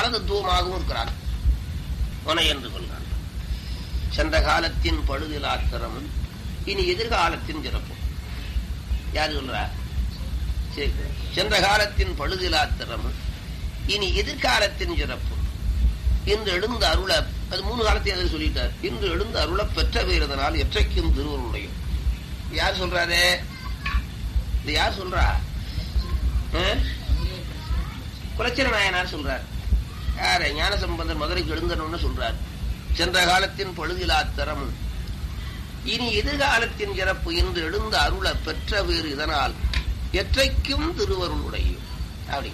பரதத்துவமாகவும் இருக்கிறான் உனை என்று கொள்கிறான் சென்ற காலத்தின் பழுதிலாத்திரமும் இனி எதிர்காலத்தின் சிறப்பும் யாரு சொல்றா சரி. சென்ற காலத்தின் பழுதிலாத்திரமும் இனி எதிர்காலத்தின் சிறப்பு இன்று எழுந்த அருள அது மூணு காலத்தையும் அதில் சொல்லிட்டார் இன்று எழுந்த அருள பெற்ற வீரதனால் எற்றைக்கும் திருவருளையும் யார் சொல்றாரு இது யார் சொல்றா ஆ? குலச்சிர நாயனார் சொல்றார் யாரு ஞானசம்பந்தர் மதுரைக்கு எழுந்தனும்னு சொல்றார் சென்ற காலத்தின் பழுதிலாத்திரமும் இனி எதிர்காலத்தின் சிறப்பு இன்று எழுந்த அருள பெற்ற வேறு இதனால் எற்றைக்கும் திருவருளுடையும் அப்படி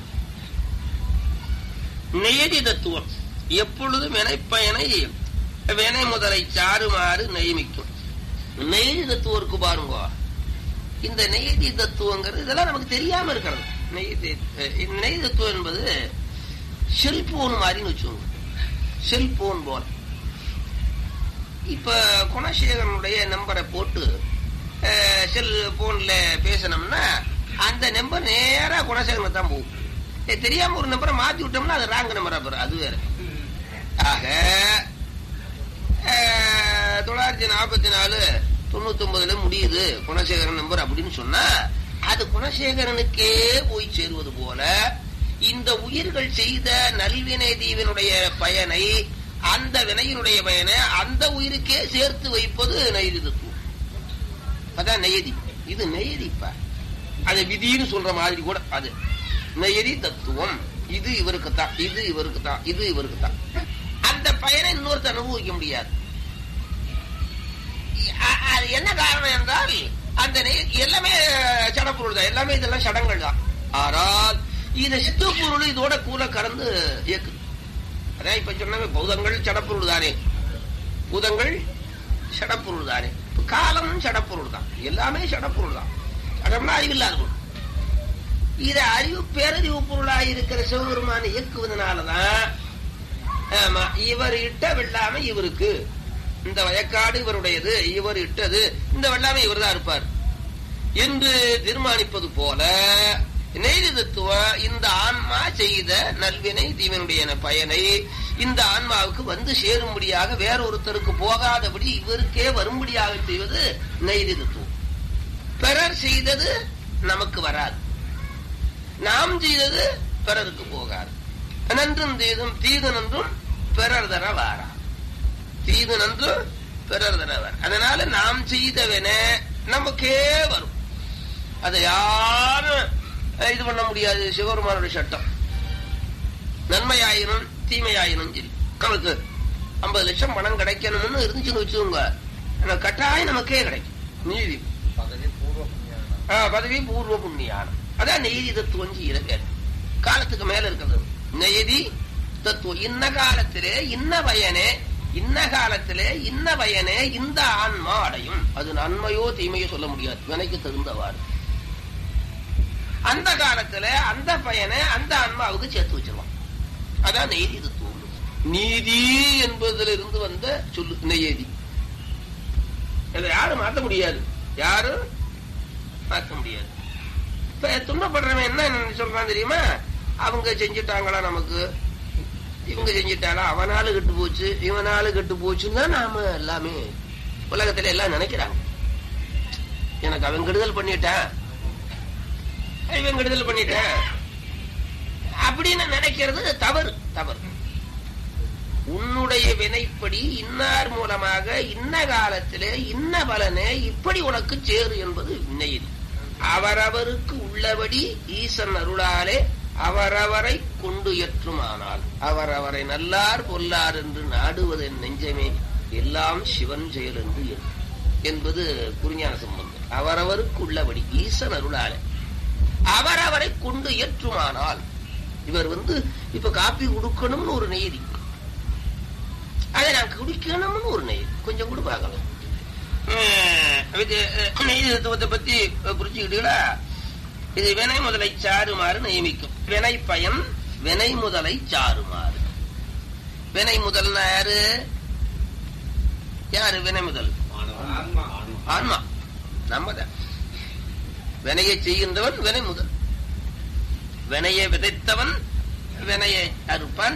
நெய்யடி தத்துவம் எப்பொழுதும் வினைப்பயனை வினை முதலை சாருமாறு நியமிக்கும் நெய்யடி தத்துவம் இருக்கு பாருங்க இந்த நெய்யதி தத்துவங்கிறது இதெல்லாம் நமக்கு தெரியாம இருக்கிறது நெய்யதி அஹ் இந்த நெய் தத்துவம் என்பது செல்போன் மாதிரின்னு வச்சுக்கோங்க செல்போன் போல இப்ப குணசேகரனுடைய நம்பரை போட்டு அஹ், செல் போன்ல பேசணும்னா அந்த நம்பர் நேரா குணசேகரனுக்கு தான் போகும் ஏ, தெரியாம ஒரு நம்பரை மாத்தி விட்டோம்னா அது ராங் நம்பரா போற அது வேற ஆக அஹ், தொள்ளாயிரத்தி நாற்பத்தி நாலு தொண்ணூத்தி ஒன்பதுல முடியுது குணசேகரன் நம்பர் அப்படின்னு சொன்னா அது குணசேகரனுக்கே போய் சேருவது போல இந்த உயிர்கள் செய்த நல்வினை தீவினுடைய பயனை அந்த வினையினுடைய பயனை அந்த உயிருக்கே சேர்த்து வைப்பது நெய்தி தத்துவம் அதான் நெய்யதி இது நெய்யதிப்பா அது விதின்னு சொல்ற மாதிரி கூட அது நெய்யதி தத்துவம் இது இவருக்கு தான் இது இவருக்கு தான் இது இவருக்கு தான் அந்த பயனை இன்னொருத்த அனுபவிக்க முடியாது அ- அது என்ன காரணம் என்றால் அந்த நெய்- எல்லாமே சடப்பொருள் தான் எல்லாமே இதெல்லாம் சடங்கள் தான் ஆனால் இது சித்து பொருள் இதோட கூட கலந்து இயக்குது அதான் இப்ப சொன்னாங்க பூதங்கள் சடப்பொருள் தானே பூதங்கள் சடப்பொருள் தானே இப்ப காலம் சடப்பொருள் தான் எல்லாமே சடப்பொருள் தான் சடம்னா அறிவில்லாத பொருள் இத அறிவு பேரறிவு பொருளாக இருக்கிற சிவபெருமானை இயக்குவதனாலதான் ஆமா இவர் இட்ட வெள்ளாமை இவருக்கு இந்த வயக்காடு இவருடையது இவர் இட்டது இந்த வெள்ளாமை இவர் தான் இருப்பார் என்று தீர்மானிப்பது போல நெய்தி தத்துவம் இந்த ஆன்மா செய்த நல்வினை தீவனுடைய பயனை இந்த ஆன்மாவுக்கு வந்து சேரும்படியாக வேறொருத்தருக்கு போகாதபடி இவருக்கே வரும்படியாக செய்வது நெய்தி தத்துவம் பிறர் செய்தது நமக்கு வராது நாம் செய்தது பிறருக்கு போகாது நன்றும் தீதும் தீது நன்றும் பிறர் தர வாரா தீது நன்றும் பிறர் தர வாரா அதனால நாம் செய்தவன நமக்கே வரும் அதை யாரும் அஹ், இது பண்ண முடியாது சிவபெருமானுடைய சட்டம் நன்மையாயினும் தீமையாயினும் சரி நமக்கு ஐம்பது லட்சம் பணம் கிடைக்கணும்னு இருந்துச்சுன்னு வச்சுக்கோங்க ஆனா கட்டாயம் நமக்கே கிடைக்கும் நீதி பதவி பூர்வ புண்ணியம் ஆ, பதவி பூர்வ புண்ணியானம் அதான் நெய்தி தத்துவம் செய்யற பேர் காலத்துக்கு மேல இருக்கிறது நெய்தி தத்துவம் இன்ன காலத்திலே இன்ன பயனே இன்ன காலத்திலே இன்ன பயனே இந்த ஆன்மா அடையும் அது நன்மையோ தீமையோ சொல்ல முடியாது வினைக்கு தகுந்தவாறு அந்த காலத்துல அந்த பயனை அந்த ஆன்மாவுக்கு சேர்த்து வச்சிருவான் அதான் நெய்தி தத்துவம் நீதி என்பதில் இருந்து வந்த சொல்லு நெய்யதி இதை யாரும் மாத்த முடியாது யாரும் மாத்த முடியாது இப்ப துன்பப்படுறவன் என்ன சொல்றான் தெரியுமா அவங்க செஞ்சுட்டாங்களா நமக்கு இவங்க செஞ்சுட்டாளா அவனால கெட்டு போச்சு இவனால கெட்டு போச்சுன்னு தான் நாம எல்லாமே உலகத்துல எல்லாம் நினைக்கிறாங்க எனக்கு அவன் கெடுதல் பண்ணிட்டான் இவன் கெடுதல் பண்ணிட்டான் அப்படின்னு நினைக்கிறது தவறு தவறு உன்னுடைய வினைப்படி இன்னார் மூலமாக இன்ன காலத்திலே இன்ன பலனே இப்படி உனக்கு சேரு என்பது நெய்தி அவரவருக்கு உள்ளபடி ஈசன் அருளாலே அவரவரை கொண்டு ஏற்றுமானால் அவரவரை நல்லார் பொல்லார் என்று நாடுவதன் நெஞ்சமே எல்லாம் சிவன் செயல் என்று எண்ணு. என்பது குருஞான சம்பந்தம் அவரவருக்கு உள்ளபடி ஈசன் அருளாலே அவரவரை கொண்டு ஏற்றுமானால் இவர் வந்து இப்ப காப்பி கொடுக்கணும்னு ஒரு நெய்தி அதை நான் குடிக்கணும்னு ஒரு நெய் கொஞ்சம் கூட பார்க்கலாம் அஹ் இது அஹ், நெய் தத்துவத்தை பத்தி புரிஞ்சுக்கிட்டீங்களா இது வினை முதலை சாருமாறு நியமிக்கும் வினை பயன் வினை முதலை சாருமாறு வினை முதல்னா யாரு யாரு வினை முதல் ஆன்மா நம்மதான் வினையை செய்கின்றவன் வினை முதல் வினையை விதைத்தவன் வினையை அறுப்பான்